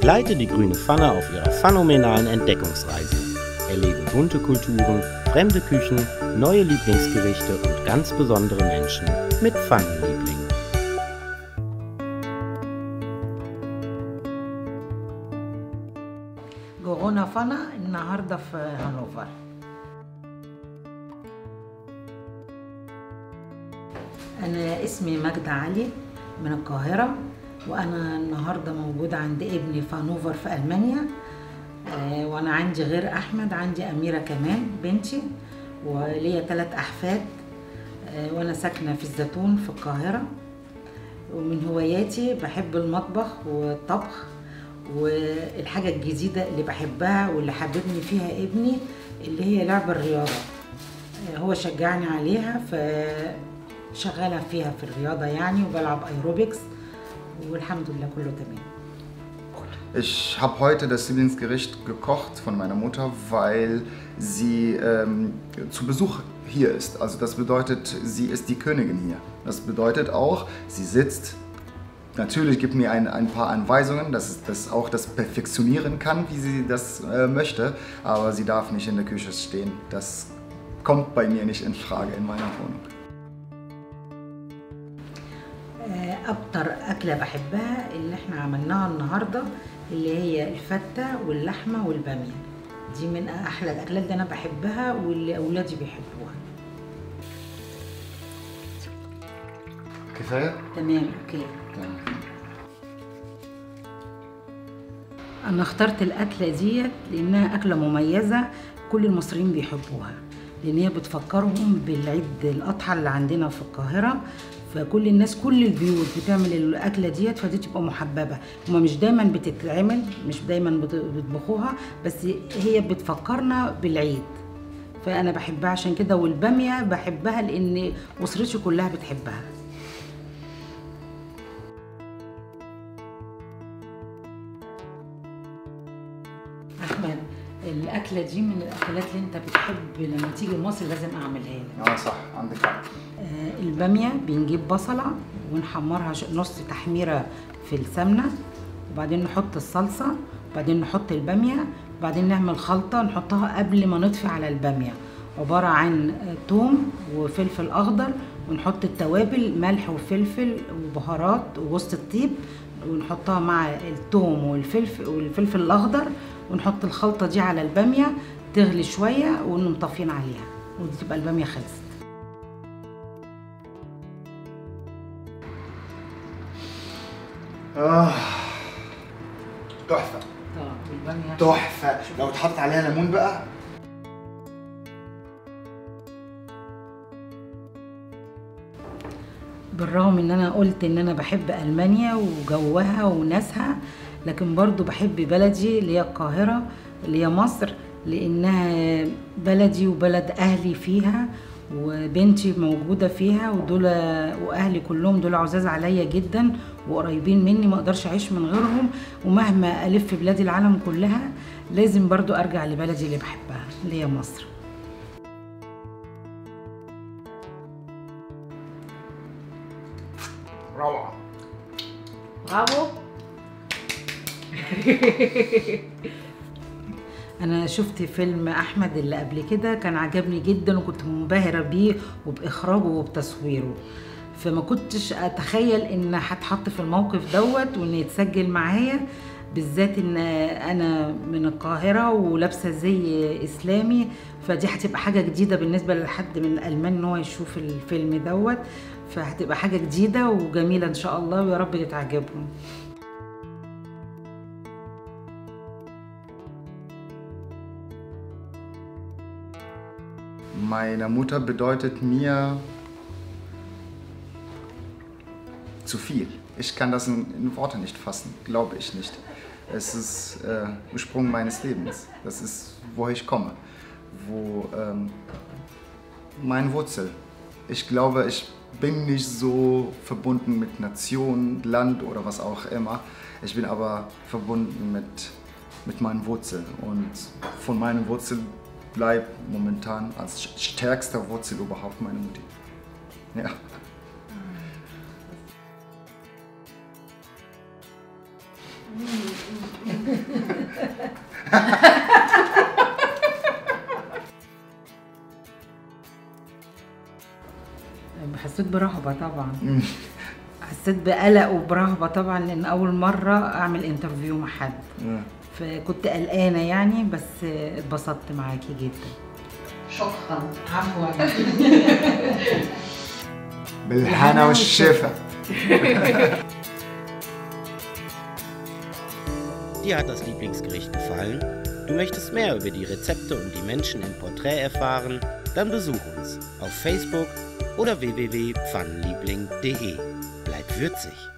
Begleite die grüne Pfanne auf ihrer phänomenalen Entdeckungsreise. Erlebe bunte Kulturen, fremde Küchen, neue Lieblingsgerichte und ganz besondere Menschen mit Pfannenliebling. جوغونا فنا النهارده في هانوفر انا اسمي ماجدة علي من القاهرة وانا النهارده موجودة عند ابني في هانوفر في المانيا آه، وانا عندي غير احمد عندي اميرة كمان بنتي وليا ثلاث احفاد آه، وانا ساكنة في الزيتون في القاهرة ومن هواياتي بحب المطبخ والطبخ والحاجة الجديدة اللي بحبها واللي حببني فيها ابني اللي هي لعب الرياضة آه، هو شجعني عليها فشغالة فيها في الرياضة يعني وبلعب ايروبكس والحمد لله كله تمام Ich habe heute das Lieblingsgericht gekocht von meiner Mutter, weil sie ähm, zu Besuch hier ist. Also das bedeutet, sie ist die Königin hier. Das bedeutet auch, sie sitzt, natürlich gibt mir ein, ein paar Anweisungen, dass es das auch das perfektionieren kann, wie sie das äh, möchte, aber sie darf nicht in der Küche stehen. Das kommt bei mir nicht in Frage in meiner Wohnung. آه، اكتر اكله بحبها اللي احنا عملناها النهارده اللي هي الفته واللحمه والباميه دي من احلى الاكلات اللي انا بحبها واللي اولادي بيحبوها كفاية؟ تمام اوكي انا اخترت الاكله ديت لانها اكله مميزه كل المصريين بيحبوها لان هي بتفكرهم بالعيد الاضحى اللي عندنا في القاهره فكل الناس كل البيوت بتعمل الاكله ديت فدي تبقى محببه هما مش دايما بتتعمل مش دايما بت- بيطبخوها بس هي بتفكرنا بالعيد فانا بحبها عشان كده والباميه بحبها لان اسرتي كلها بتحبها احمد الاكله دي من الاكلات اللي انت بتحب لما تيجي مصر لازم اعملها لك اه صح عندك حق آه، الباميه بنجيب بصله ونحمرها ش- نص تحميره في السمنه وبعدين نحط الصلصه وبعدين نحط الباميه وبعدين نعمل خلطه نحطها قبل ما نطفي على الباميه عباره عن آه، توم وفلفل اخضر ونحط التوابل ملح وفلفل وبهارات ووسط الطيب ونحطها مع التوم والفلفل والفلفل الاخضر ونحط الخلطه دي على الباميه تغلي شويه ونقوم طافين عليها ودي تبقى الباميه خلصت آه. تحفة اه الباميه تحفة لو اتحط عليها ليمون بقى بالرغم ان انا قلت ان انا بحب المانيا وجوها وناسها لكن برضو بحب بلدي اللي هي القاهره اللي هي مصر لانها بلدي وبلد اهلي فيها وبنتي موجوده فيها ودول واهلي كلهم دول عزاز عليا جدا وقريبين مني ما اقدرش اعيش من غيرهم ومهما الف بلاد العالم كلها لازم برضو ارجع لبلدي اللي بحبها اللي هي مصر روعة برافو انا شفت فيلم احمد اللي قبل كده كان عجبني جدا وكنت منبهره بيه وباخراجه وبتصويره فما كنتش اتخيل ان هتحط في الموقف دوت وان يتسجل معايا بالذات ان انا من القاهره ولابسه زي اسلامي فدي هتبقى حاجه جديده بالنسبه لحد من الالمان ان هو يشوف الفيلم دوت فهتبقى حاجه جديده وجميله ان شاء الله ويا رب تعجبهم Meine Mutter bedeutet mir zu viel. Ich kann das in, in Worte nicht fassen, glaube ich nicht. Es ist äh, Ursprung meines Lebens. Das ist, woher ich komme. Wo ähm, meine Wurzel. Ich glaube, ich bin nicht so verbunden mit Nation, Land oder was auch immer. Ich bin aber verbunden mit, mit meinen Wurzeln. Und von meinen Wurzeln bleibt momentan als stärkster Wurzel überhaupt meine Mutti. Ja. حسيت برهبة طبعا حسيت بقلق وبرهبة طبعا لأن أول مرة أعمل انترفيو مع حد آه. فكنت قلقانة يعني بس اتبسطت معاكي جدا شكرا عفوا بالهنا والشفا Dir hat das Lieblingsgericht gefallen? Du möchtest mehr über die Rezepte und die Menschen im Porträt erfahren? Dann besuch uns auf Facebook oder www.pfannenliebling.de. Bleib würzig!